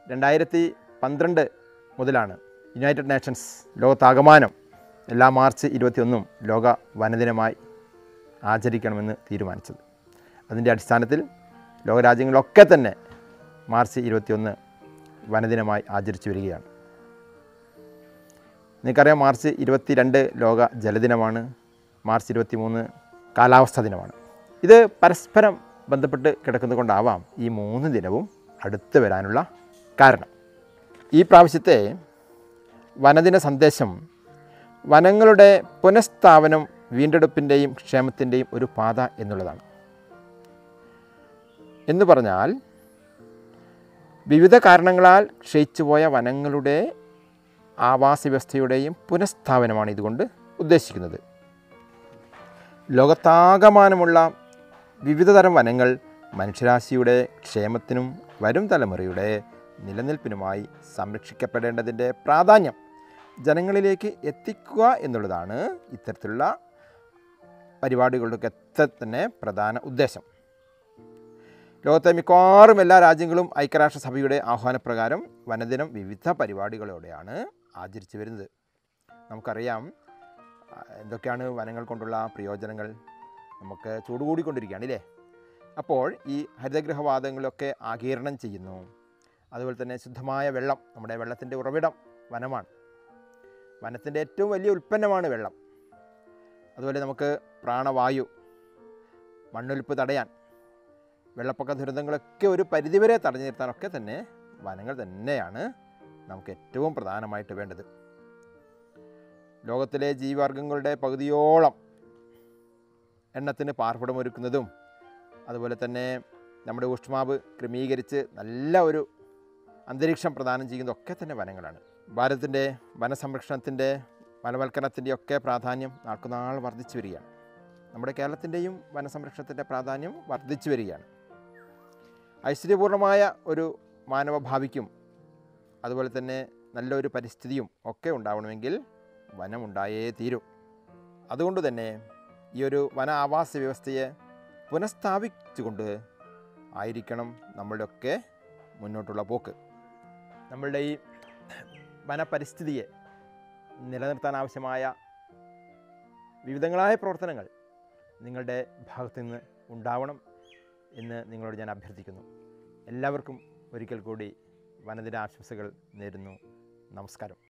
രണ്ടായിരത്തി പന്ത്രണ്ട് മുതലാണ് യുണൈറ്റഡ് നേഷൻസ് ലോകത്താകമാനം എല്ലാ മാർച്ച് ഇരുപത്തിയൊന്നും ലോക വനദിനമായി ആചരിക്കണമെന്ന് തീരുമാനിച്ചത് അതിൻ്റെ അടിസ്ഥാനത്തിൽ ലോകരാജ്യങ്ങളൊക്കെ തന്നെ മാർച്ച് ഇരുപത്തിയൊന്ന് വനദിനമായി ആചരിച്ചു വരികയാണ് നിങ്ങൾക്കറിയാം മാർച്ച് ഇരുപത്തിരണ്ട് ലോക ജലദിനമാണ് മാർച്ച് ഇരുപത്തിമൂന്ന് കാലാവസ്ഥാ ദിനമാണ് ഇത് പരസ്പരം ബന്ധപ്പെട്ട് കിടക്കുന്നത് കൊണ്ടാവാം ഈ മൂന്ന് ദിനവും അടുത്ത് വരാനുള്ള കാരണം ഈ പ്രാവശ്യത്തെ വനദിന സന്ദേശം വനങ്ങളുടെ പുനഃസ്ഥാപനം വീണ്ടെടുപ്പിൻ്റെയും ക്ഷേമത്തിൻ്റെയും ഒരു പാത എന്നുള്ളതാണ് എന്ന് പറഞ്ഞാൽ വിവിധ കാരണങ്ങളാൽ ക്ഷയിച്ചുപോയ വനങ്ങളുടെ ആവാസ വ്യവസ്ഥയുടെയും പുനഃസ്ഥാപനമാണ് ഇതുകൊണ്ട് ഉദ്ദേശിക്കുന്നത് ലോകത്താകമാനമുള്ള വിവിധ തരം വനങ്ങൾ മനുഷ്യരാശിയുടെ ക്ഷേമത്തിനും വരും തലമുറയുടെ നിലനിൽപ്പിനുമായി സംരക്ഷിക്കപ്പെടേണ്ടതിൻ്റെ പ്രാധാന്യം ജനങ്ങളിലേക്ക് എത്തിക്കുക എന്നുള്ളതാണ് ഇത്തരത്തിലുള്ള പരിപാടികളുടെയൊക്കെ തന്നെ പ്രധാന ഉദ്ദേശം ലോകത്തെ മിക്കവാറും എല്ലാ രാജ്യങ്ങളും ഐക്യരാഷ്ട്രസഭയുടെ ആഹ്വാനപ്രകാരം വനദിനം വിവിധ പരിപാടികളോടെയാണ് ആചരിച്ചു വരുന്നത് നമുക്കറിയാം ആ, എന്തൊക്കെയാണ് വനങ്ങൾ കൊണ്ടുള്ള പ്രയോജനങ്ങൾ നമുക്ക് ചൂടുകൂടിക്കൊണ്ടിരിക്കുകയാണ് ഇല്ലേ അപ്പോൾ ഈ ഹരിതഗൃഹവാതങ്ങളൊക്കെ ആകീരണം ചെയ്യുന്നു അതുപോലെ തന്നെ ശുദ്ധമായ വെള്ളം നമ്മുടെ വെള്ളത്തിൻ്റെ ഉറവിടം വനമാണ് വനത്തിൻ്റെ ഏറ്റവും വലിയ ഉൽപ്പന്നമാണ് വെള്ളം അതുപോലെ നമുക്ക് പ്രാണവായു മണ്ണൊലിപ്പ് തടയാൻ വെള്ളപ്പൊക്ക ദുരന്തങ്ങളൊക്കെ ഒരു പരിധിവരെ തടഞ്ഞു നിർത്താനൊക്കെ തന്നെ വനങ്ങൾ തന്നെയാണ് നമുക്ക് ഏറ്റവും പ്രധാനമായിട്ട് വേണ്ടത് ലോകത്തിലെ ജീവിവർഗങ്ങളുടെ പകുതിയോളം എണ്ണത്തിന് പാർപ്പിടമൊരുക്കുന്നതും അതുപോലെ തന്നെ നമ്മുടെ ഊഷ്മാവ് ക്രമീകരിച്ച് നല്ല ഒരു അന്തരീക്ഷം പ്രദാനം ചെയ്യുന്നതൊക്കെ തന്നെ വനങ്ങളാണ് ഭാരതത്തിൻ്റെ വനസംരക്ഷണത്തിൻ്റെ വനവൽക്കരണത്തിൻ്റെ ഒക്കെ പ്രാധാന്യം നാൾക്കുനാൾ വർദ്ധിച്ചു വരികയാണ് നമ്മുടെ കേരളത്തിൻ്റെയും വനസംരക്ഷണത്തിൻ്റെ പ്രാധാന്യം വർദ്ധിച്ചു വരികയാണ് ഐശ്വര്യപൂർണമായ ഒരു മാനവഭാവിക്കും അതുപോലെ തന്നെ നല്ലൊരു പരിസ്ഥിതിയും ഒക്കെ ഉണ്ടാവണമെങ്കിൽ വനം ഉണ്ടായേ തീരൂ അതുകൊണ്ട് തന്നെ ഈ ഒരു വന ആവാസ വ്യവസ്ഥയെ പുനഃസ്ഥാപിച്ചുകൊണ്ട് ആയിരിക്കണം നമ്മളുടെയൊക്കെ മുന്നോട്ടുള്ള പോക്ക് നമ്മളുടെ ഈ വനപരിസ്ഥിതിയെ നിലനിർത്താൻ ആവശ്യമായ വിവിധങ്ങളായ പ്രവർത്തനങ്ങൾ നിങ്ങളുടെ ഭാഗത്തു നിന്ന് ഉണ്ടാവണം എന്ന് നിങ്ങളോട് ഞാൻ അഭ്യർത്ഥിക്കുന്നു എല്ലാവർക്കും ഒരിക്കൽ കൂടി വനദിന ആശംസകൾ നേരുന്നു നമസ്കാരം